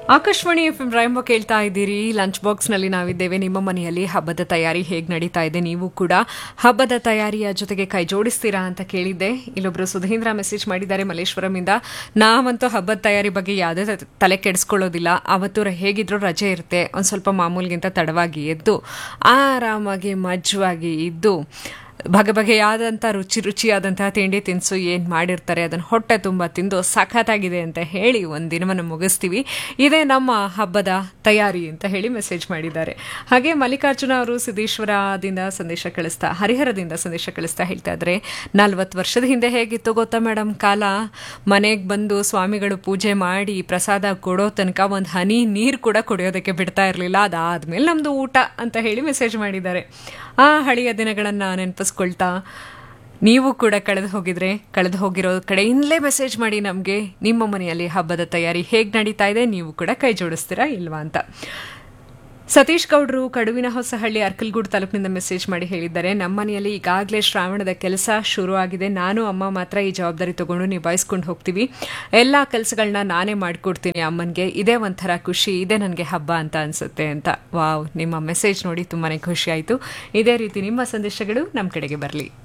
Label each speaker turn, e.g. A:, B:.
A: Akashvani F M ರಾಯಂಬ ಕೇಳ್ತಾ ಇದ್ದೀರಿ lunch ಬಾಕ್ಸ್ನಲ್ಲಿ ನಾವಿದ್ದೇವೆ ನಿಮ್ಮ ಮನೆಯಲ್ಲಿ ಹಬ್ಬದ ತಯಾರಿ ಹೇಗೆ ನಡೀತಾ ಇದೆ ನೀವು ಕೂಡ ಹಬ್ಬದ ತಯಾರಿಯ ಜೊತೆಗೆ ಕೈ ಜೋಡಿಸ್ತೀರಾ ಅಂತ ಕೇಳಿದ್ದೆ ಇಲ್ಲೊಬ್ರು ಸುಧೀಂದ್ರ ಮೆಸೇಜ್ ಮಾಡಿದ್ದಾರೆ ಮಲ್ಲೇಶ್ವರಮಿಂದ ನಾವಂತೂ ಹಬ್ಬದ ತಯಾರಿ ಬಗ್ಗೆ ಯಾವುದೇ ತ- ತಲೆ ಕೆಡಿಸ್ಕೊಳ್ಳೋದಿಲ್ಲ ಅವತ್ತು ರ- ಹೇಗಿದ್ರೂ ರಜೆ ಇರುತ್ತೆ ಒಂದು ಸ್ವಲ್ಪ ಮಾಮೂಲಿಗಿಂತ ತಡವಾಗಿ ಎದ್ದು ಆರಾಮಾಗಿ ಮಜ್ವಾಗಿ ಇದ್ದು ಬಗೆ ಬಗೆಯಾದಂಥ ರುಚಿ ರುಚಿಯಾದಂತಹ ತಿಂಡಿ ತಿನಿಸು ಏನು ಮಾಡಿರ್ತಾರೆ ಅದನ್ನು ಹೊಟ್ಟೆ ತುಂಬ ತಿಂದು ಸಖತ್ತಾಗಿದೆ ಅಂತ ಹೇಳಿ ಒಂದು ದಿನವನ್ನು ಮುಗಿಸ್ತೀವಿ ಇದೇ ನಮ್ಮ ಹಬ್ಬದ ತಯಾರಿ ಅಂತ ಹೇಳಿ ಮೆಸೇಜ್ ಮಾಡಿದ್ದಾರೆ ಹಾಗೆ ಮಲ್ಲಿಕಾರ್ಜುನ ಅವರು ಸಿದ್ದೇಶ್ವರದಿಂದ ಸಂದೇಶ ಕಳಿಸ್ತಾ ಹರಿಹರದಿಂದ ಸಂದೇಶ ಕಳಿಸ್ತಾ ಹೇಳ್ತಾ ಇದ್ರೆ ನಲ್ವತ್ತು ವರ್ಷದ ಹಿಂದೆ ಹೇಗಿತ್ತು ಗೊತ್ತಾ ಮೇಡಮ್ ಕಾಲ ಮನೆಗೆ ಬಂದು ಸ್ವಾಮಿಗಳು ಪೂಜೆ ಮಾಡಿ ಪ್ರಸಾದ ಕೊಡೋ ತನಕ ಒಂದು ಹನಿ ನೀರು ಕೂಡ ಕುಡಿಯೋದಕ್ಕೆ ಬಿಡ್ತಾ ಇರಲಿಲ್ಲ ಅದಾದ್ಮೇಲೆ ನಮ್ಮದು ಊಟ ಅಂತ ಹೇಳಿ ಮೆಸೇಜ್ ಮಾಡಿದ್ದಾರೆ ಆ ಹಳೆಯ ದಿನಗಳನ್ನು ನೆನಪಿಸ್ಕೊಳ್ತಾ ನೀವು ಕೂಡ ಕಳೆದು ಹೋಗಿದ್ರೆ ಕಳೆದು ಹೋಗಿರೋ ಕಡೆಯಿಂದಲೇ ಮೆಸೇಜ್ ಮಾಡಿ ನಮಗೆ ನಿಮ್ಮ ಮನೆಯಲ್ಲಿ ಹಬ್ಬದ ತಯಾರಿ ಹೇಗೆ ನಡೀತಾ ಇದೆ ನೀವು ಕೂಡ ಕೈ ಜೋಡಿಸ್ತೀರಾ ಇಲ್ವಾ ಅಂತ ಸತೀಶ್ ಗೌಡ್ರು ಕಡುವಿನ ಹೊಸಹಳ್ಳಿ ಅರ್ಕಲ್ಗೂಡು ತಾಲೂಕಿನಿಂದ ಮೆಸೇಜ್ ಮಾಡಿ ಹೇಳಿದ್ದಾರೆ ನಮ್ಮ ಮನೆಯಲ್ಲಿ ಈಗಾಗಲೇ ಶ್ರಾವಣದ ಕೆಲಸ ಶುರು ಆಗಿದೆ ನಾನು ಅಮ್ಮ ಮಾತ್ರ ಈ ಜವಾಬ್ದಾರಿ ತಗೊಂಡು ನಿಭಾಯಿಸ್ಕೊಂಡು ಹೋಗ್ತೀವಿ ಎಲ್ಲ ಕೆಲಸಗಳನ್ನ ನಾನೇ ಮಾಡಿಕೊಡ್ತೀನಿ ಅಮ್ಮನಿಗೆ ಇದೇ ಒಂಥರ ಖುಷಿ ಇದೇ ನನಗೆ ಹಬ್ಬ ಅಂತ ಅನ್ಸುತ್ತೆ ಅಂತ ವಾವ್ ನಿಮ್ಮ ಮೆಸೇಜ್ ನೋಡಿ ತುಂಬಾ ಖುಷಿ ಆಯಿತು ಇದೇ ರೀತಿ ನಿಮ್ಮ ಸಂದೇಶಗಳು ನಮ್ಮ ಕಡೆಗೆ ಬರಲಿ